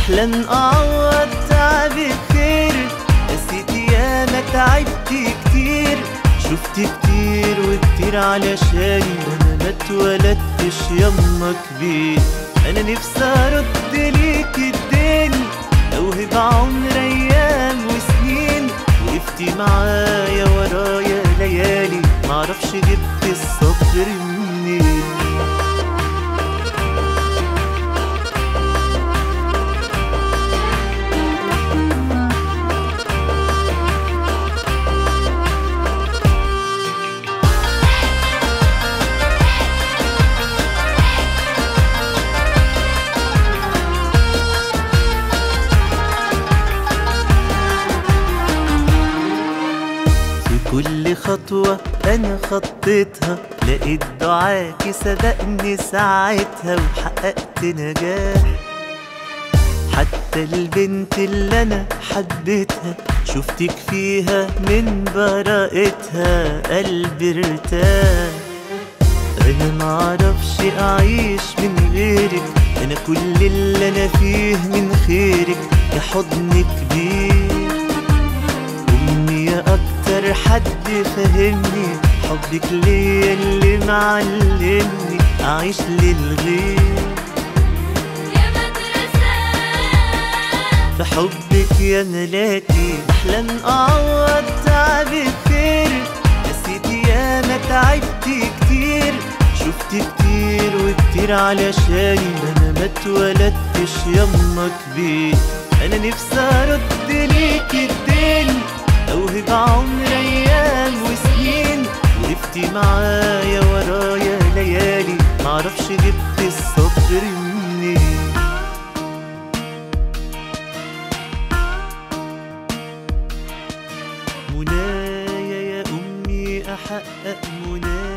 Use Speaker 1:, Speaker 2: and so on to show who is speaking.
Speaker 1: بحلم اعوض تعبك خير نسيت ياما تعبت كتير شفت كتير وكتير علشاني انا ما اتولدتش يما كبير انا نفسي ارد ليك الدين اوهب عمر ايام وسنين وقفتي معايا ورايا ليالي معرفش جبت الصبر منين في كل خطوة أنا خطيتها لقيت دعاكي سبقني ساعتها وحققت نجاح حتى البنت اللي أنا حبيتها شفتك فيها من براءتها قلبي ارتاح أنا معرفش أعيش من غيرك أنا كل اللي أنا فيه من خيرك يا حضن كبير أمي يا أكتر حد فهمني حبك ليا اللي معلمني أعيش للغير
Speaker 2: يا مدرسة
Speaker 1: في حبك يا ملاكي بحلم أعوض تعبك خير نسيت ياما تعبت كتير شفت كتير وكتير علشاني أنا ما اتولدتش يما كبير أنا نفسي أرد ليك الدين أوهب عمر أيام وسنين وقفتي معايا ورايا ليالي معرفش جبت الصبر منين منايا يا أمي أحقق منايا